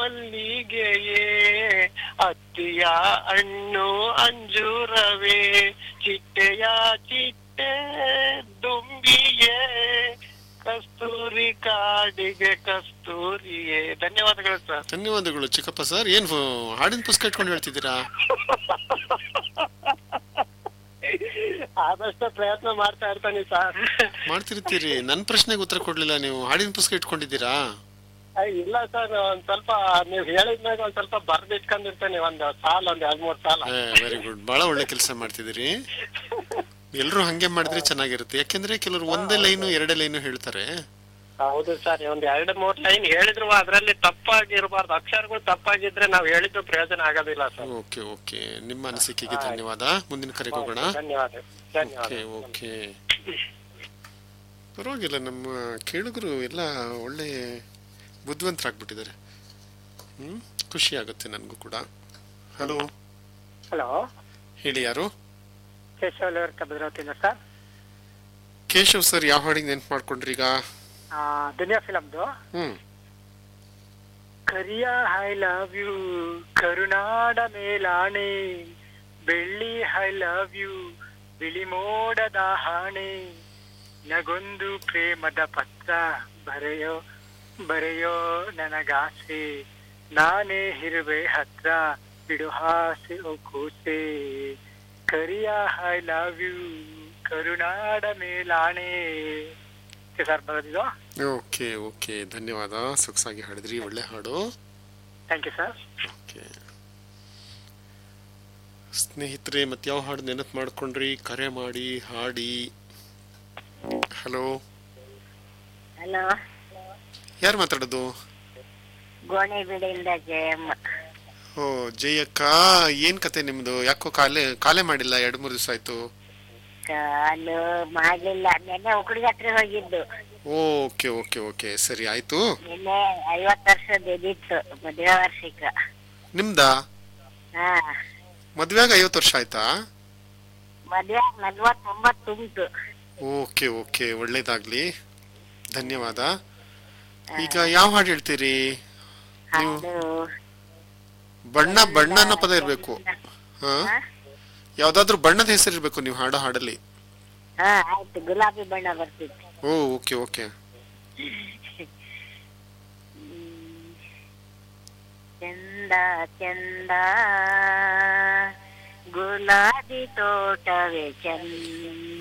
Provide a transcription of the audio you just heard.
ಮಲ್ಲಿಗೆಯೇ ಅತ್ತಿಯ ಹಣ್ಣು ಅಂಜೂರವೇ ಚಿಟ್ಟೆಯ ಚಿಟ್ಟೆ ದುಂಬಿಯೇ ಕಸ್ತೂರಿ ಕಾಡಿಗೆ ಕಸ್ತೂರಿಯೇ ಧನ್ಯವಾದಗಳು ಸರ್ ಧನ್ಯವಾದಗಳು ಚಿಕ್ಕಪ್ಪ ಸರ್ ಏನ್ ಫ- ಹಾಡಿನ ಪುಸ್ತಕ ಇಟ್ಕೊಂಡು ಹೇಳ್ತಿದ್ದೀರಾ ಆದಷ್ಟು ಪ್ರಯತ್ನ ಮಾಡ್ತಾ ಇರ್ತಾನೆ ಸರ್ ಮಾಡ್ತಿರ್ತೀರಿ ನನ್ನ ಪ್ರಶ್ನೆಗೆ ಉತ್ತರ ಕೊಡ್ಲಿಲ್ಲ ನೀವು ಹಾಡಿನ ಪುಸ್ತಕ ಇಟ್ಕೊಂಡಿದ್ದೀರಾ ಇಲ್ಲ ಸರ್ ಒಂದ್ ಸ್ವಲ್ಪ ನೀವ್ ಹೇಳಿದ್ಮ್ಯಾಗ ಒಂದ್ ಸ್ವಲ್ಪ ಬರ್ದಿಟ್ಕೊಂಡಿರ್ತೇನೆ ಒಂದ್ ಸಾಲ ಒಂದ್ ಎರಡ್ ಮೂರ್ ಸಾಲ ವೆರಿ ಗುಡ್ ಬಹಳ ಒಳ್ಳೆ ಕೆಲಸ ಮಾಡ್ತಿದ್ದೀರಿ ಎಲ್ರು ಹಂಗೆ ಮಾಡಿದ್ರೆ ಚೆನ್ನಾಗಿರುತ್ತೆ ಯಾಕೆಂದ್ರೆ ಕೆಲವರು ಒಂದೇ ಲೈನು ಎರಡೇ ಲೈನು ಹೇಳ್ತಾರೆ ಹೌದು ಸರ್ ಒಂದ್ ಎರಡ್ ಮೂರ್ ಲೈನ್ ಹೇಳಿದ್ರು ಅದ್ರಲ್ಲಿ ತಪ್ಪಾಗಿರ್ಬಾರ್ದು ಅಕ್ಷರಗಳು ತಪ್ಪಾಗಿದ್ರೆ ನಾವ್ ಹೇಳಿದ್ದು ಪ್ರಯೋಜನ ಆಗೋದಿಲ್ಲ ಸರ್ ಓಕೆ ಓಕೆ ನಿಮ್ಮ ಅನಿಸಿಕೆಗೆ ಧನ್ಯವಾದ ಮುಂದಿನ ಕರೆಗೆ ಹೋಗೋಣ ಧನ್ಯವಾದ ಧನ್ಯವಾದ ಓಕೆ ಓಕೆ ಪರವಾಗಿಲ್ಲ ನಮ್ಮ ಕೇಳುಗರು ಎಲ್ಲ ಒಳ್ಳೆ ಬುದ್ಧಿವಂತರಾಗ್ಬಿಟ್ಟಿದ್ದಾರೆ ಹ್ಮ್ ಖುಷಿ ಆಗುತ್ತೆ ನನಗೂ ಕೂಡ ಹಲೋ ಹಲೋ ಹೇಳಿ ಯಾರು ಕೇಶವಲವರ್ತ ಭದ್ರಾವತಿಯಿಂದ ಸರ್ ಕೇಶವ್ ಸರ್ ಯಾವ ಹಾಡಿಗೆ ನೆನ್ಪು ಮಾಡ್ಕೊಂಡ್ರಿ ಈಗ ದುನಿಯಾ ಫಿಲಮ್ದು ಹ್ಮ್ ಕರಿಯ ಐ ಲವ್ ಯು ಕರುನಾಡ ಮೇಲಾಣೆ ಬೆಳ್ಳಿ ಐ ಲವ್ ಯು ಬಿಳಿ ಮೋಡದ ಹಾಣೆ ನಗೊಂದು ಪ್ರೇಮದ ಪತ್ರ ಬರೆಯೋ ಬರೆಯೋ ನನಗಾಸೆ ನಾನೇ ಇರುವೆ ಹತ್ರ ಬಿಡು ಹಾಸೆ ಓ ಕೂಸೆ ಕರಿಯ ಐ ಲವ್ ಯು ಕರುನಾಡ ಮೇಲಾಣೆ ಸರ್ ಬರೋದಿದು ಓಕೆ ಓಕೆ ಧನ್ಯವಾದ ಸೊಗಸಾಗಿ ಹಾಡಿದ್ರಿ ಒಳ್ಳೆ ಹಾಡು ಥ್ಯಾಂಕ್ ಯು ಸರ್ ಓಕೆ ಸ್ನೇಹಿತರೆ ಮತ್ತೆ ಯಾವ ಹಾಡು ನೆನಪು ಮಾಡ್ಕೊಂಡ್ರಿ ಕರೆ ಮಾಡಿ ಹಾಡಿ ಹಲೋ ಹಲೋ ಯಾರು ಮಾತಾಡೋದು ಗೋಣಿಬೀಡಿಂದ ಜಯಮ್ಮ ಓ ಜಯಕ್ಕ ಏನ್ ಕತೆ ನಿಮ್ದು ಯಾಕೋ ಕಾಲೇ ಕಾಲೇ ಮಾಡಿಲ್ಲ ಎರಡು ಮೂರು ದಿವಸ ಆಯ್ತು ಕಾಲು ಮಾಡ್ಲಿಲ್ಲ ನಿನ್ನೆ ಉಕ್ಕಡಿಗೆ ಹತ್ರ ಹೋಗಿದ್ದು ಓಕೆ ಓಕೆ ಓಕೆ ಸರಿ ಆಯ್ತು ನಿನ್ನೆ ಐವತ್ತು ವರ್ಷದ ಇದಿತ್ತು ಮದುವೆ ವಾರ್ಷಿಕ ನಿಮ್ದಾ ಹಾ ಮದ್ವೆಗ ಐವತ್ತು ವರ್ಷ ಆಯ್ತಾ ಮದ್ವೆ ನಲ್ವತ್ತೊಂಬತ್ತು ಉಂಟು ಓಕೆ ಓಕೆ ಒಳ್ಳೇದಾಗ್ಲಿ ಧನ್ಯವಾದ ಈಗ ಯಾವ ಹಾಡು ಹೇಳ್ತೀರಿ ನೀವು ಅದು ಬಣ್ಣ ಬಣ್ಣ ಅನ್ನೋ ಪದ ಇರ್ಬೇಕು ಹಾ ಹಾ? ಯಾವ್ದಾದ್ರು ಬಣ್ಣದ ಹೆಸರು ಇರ್ಬೇಕು ನೀವು ಹಾಡೋ ಹಾಡಲ್ಲಿ ಹಾ ಆಯ್ತು ಗುಲಾಬಿ ಬಣ್ಣ ಬರ್ತಿತ್ತು ಓ ಓಕೆ ಓಕೆ ಹ್ಮ್. ಚಂದ ಚಂದ ಗುಲಾಬಿ ತೋಟವೇ ಚಂದ